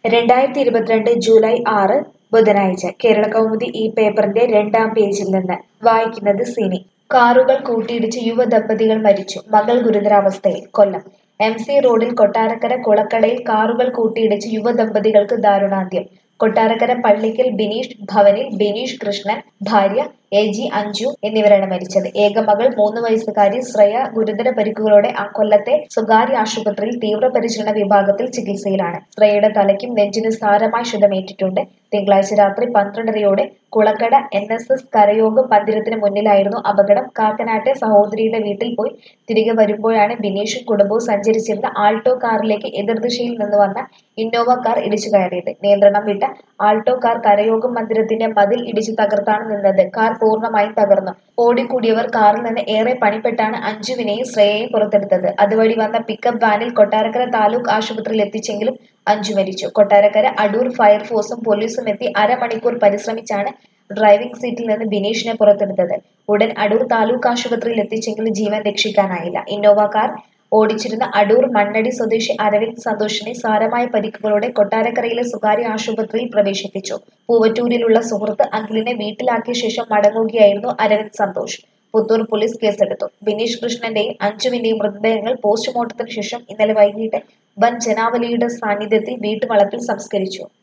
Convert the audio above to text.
രണ്ടായിരത്തി ഇരുപത്തിരണ്ട് ജൂലൈ ആറ് ബുധനാഴ്ച കേരള കൗമുദി ഈ പേപ്പറിന്റെ രണ്ടാം പേജിൽ നിന്ന് വായിക്കുന്നത് സിനി കാറുകൾ കൂട്ടിയിടിച്ച് യുവദമ്പതികൾ മരിച്ചു മകൾ ഗുരുതരാവസ്ഥയിൽ കൊല്ലം എം സി റോഡിൽ കൊട്ടാരക്കര കുളക്കടയിൽ കാറുകൾ കൂട്ടിയിടിച്ച് യുവദമ്പതികൾക്ക് ദാരുണാന്ത്യം കൊട്ടാരക്കര പള്ളിക്കൽ ബിനീഷ് ഭവനിൽ ബിനീഷ് കൃഷ്ണൻ ഭാര്യ എ ജി അഞ്ജു എന്നിവരാണ് മരിച്ചത് ഏകമകൾ മൂന്ന് വയസ്സുകാരി ശ്രേയ ഗുരുതര പരിക്കുകളോടെ ആ കൊല്ലത്തെ സ്വകാര്യ ആശുപത്രിയിൽ തീവ്രപരിചരണ വിഭാഗത്തിൽ ചികിത്സയിലാണ് ശ്രേയയുടെ തലയ്ക്കും നെഞ്ചിനും സാരമായി ക്ഷതമേറ്റിട്ടുണ്ട് തിങ്കളാഴ്ച രാത്രി പന്ത്രണ്ടരയോടെ കുളക്കട എൻ എസ് എസ് കരയോഗ മന്ദിരത്തിന് മുന്നിലായിരുന്നു അപകടം കാക്കനാട്ടെ സഹോദരിയുടെ വീട്ടിൽ പോയി തിരികെ വരുമ്പോഴാണ് ബിനീഷും കുടുംബവും സഞ്ചരിച്ചിരുന്ന ആൾട്ടോ കാറിലേക്ക് എതിർദിശയിൽ നിന്ന് വന്ന ഇന്നോവ കാർ ഇടിച്ചു കയറിയത് നിയന്ത്രണം വിട്ട ആൾട്ടോ കാർ കരയോഗം മന്ദിരത്തിന്റെ മതിൽ ഇടിച്ചു തകർത്താണ് നിന്നത് കാർ പൂർണ്ണമായും തകർന്നു ഓടിക്കൂടിയവർ കാറിൽ നിന്ന് ഏറെ പണിപ്പെട്ടാണ് അഞ്ജുവിനെയും ശ്രേയയെയും പുറത്തെടുത്തത് അതുവഴി വന്ന പിക്കപ്പ് വാനിൽ കൊട്ടാരക്കര താലൂക്ക് ആശുപത്രിയിൽ എത്തിച്ചെങ്കിലും അഞ്ജു മരിച്ചു കൊട്ടാരക്കര അടൂർ ഫയർഫോഴ്സും പോലീസും എത്തി അരമണിക്കൂർ പരിശ്രമിച്ചാണ് ഡ്രൈവിംഗ് സീറ്റിൽ നിന്ന് ബിനീഷിനെ പുറത്തെടുത്തത് ഉടൻ അടൂർ താലൂക്ക് ആശുപത്രിയിൽ എത്തിച്ചെങ്കിലും ജീവൻ രക്ഷിക്കാനായില്ല ഇന്നോവ കാർ ഓടിച്ചിരുന്ന അടൂർ മണ്ണടി സ്വദേശി അരവിന്ദ് സന്തോഷിനെ സാരമായ പരിക്കുകളോടെ കൊട്ടാരക്കരയിലെ സ്വകാര്യ ആശുപത്രിയിൽ പ്രവേശിപ്പിച്ചു പൂവറ്റൂരിലുള്ള സുഹൃത്ത് അഖിലിനെ വീട്ടിലാക്കിയ ശേഷം മടങ്ങുകയായിരുന്നു അരവിന്ദ് സന്തോഷ് പുത്തൂർ പോലീസ് കേസെടുത്തു ബിനീഷ് കൃഷ്ണന്റെയും അഞ്ജുവിന്റെയും മൃതദേഹങ്ങൾ പോസ്റ്റ്മോർട്ടത്തിന് ശേഷം ഇന്നലെ വൈകിട്ട് വൻ ജനാവലിയുടെ സാന്നിധ്യത്തിൽ വീട്ടുവളപ്പിൽ സംസ്കരിച്ചു